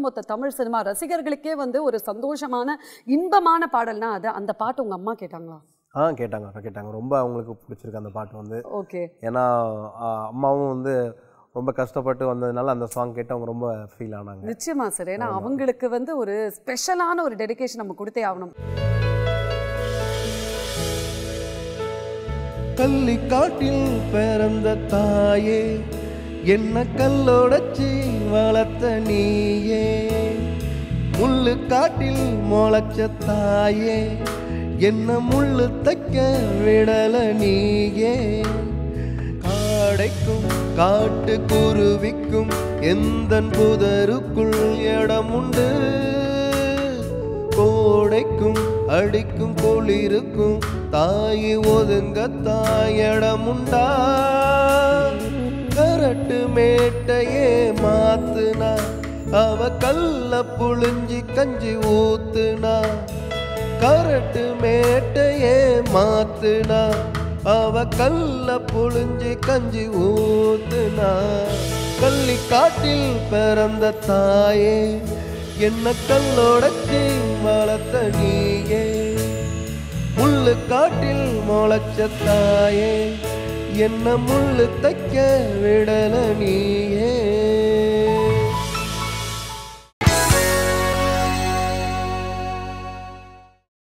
ஒட்டுமொத்த தமிழ் சினிமா ரசிகர்களுக்கே வந்து ஒரு சந்தோஷமான இன்பமான பாடல்னா அது அந்த பாட்டு உங்க அம்மா கேட்டாங்களா ஆ கேட்டாங்க அக்கா கேட்டாங்க ரொம்ப அவங்களுக்கு பிடிச்சிருக்கு அந்த பாட்டு வந்து ஓகே ஏன்னா ஆ, அம்மாவும் வந்து ரொம்ப கஷ்டப்பட்டு வந்ததுனால அந்த சாங் கேட்டு அவங்க ரொம்ப ஃபீல் ஆனாங்க நிச்சயமா சார் ஏன்னா அவங்களுக்கு வந்து ஒரு ஸ்பெஷலான ஒரு டெடிகேஷன் நம்ம கொடுத்தே ஆகணும் கள்ளிக்காட்டில் பிறந்த தாயே என்ன கல்லோடச்சி வளர்த்த நீயே முள்ளு காட்டில் முளைச்ச தாயே என்ன முள்ளு தைக்க விடல நீயே காடைக்கும் காட்டு குருவிக்கும் எந்த புதருக்குள் இடமுண்டு கோடைக்கும் அடிக்கும் குளிருக்கும் தாய் ஒதுங்க தாயடமுண்டா கரட்டு மேட்டையே மாத்துனா அவ கல்ல புழிஞ்சி கஞ்சி ஊத்துனா கரட்டு மேட்டையே மாத்துனா அவ கல்ல புழிஞ்சி கஞ்சி ஊத்துனா கள்ளி காட்டில் பிறந்த தாயே என்ன கல்லோடச்சி வளர்த்த நீயே முள்ளு காட்டில் முளைச்ச தாயே என்ன முள்ளு தைக்க விடல நீயே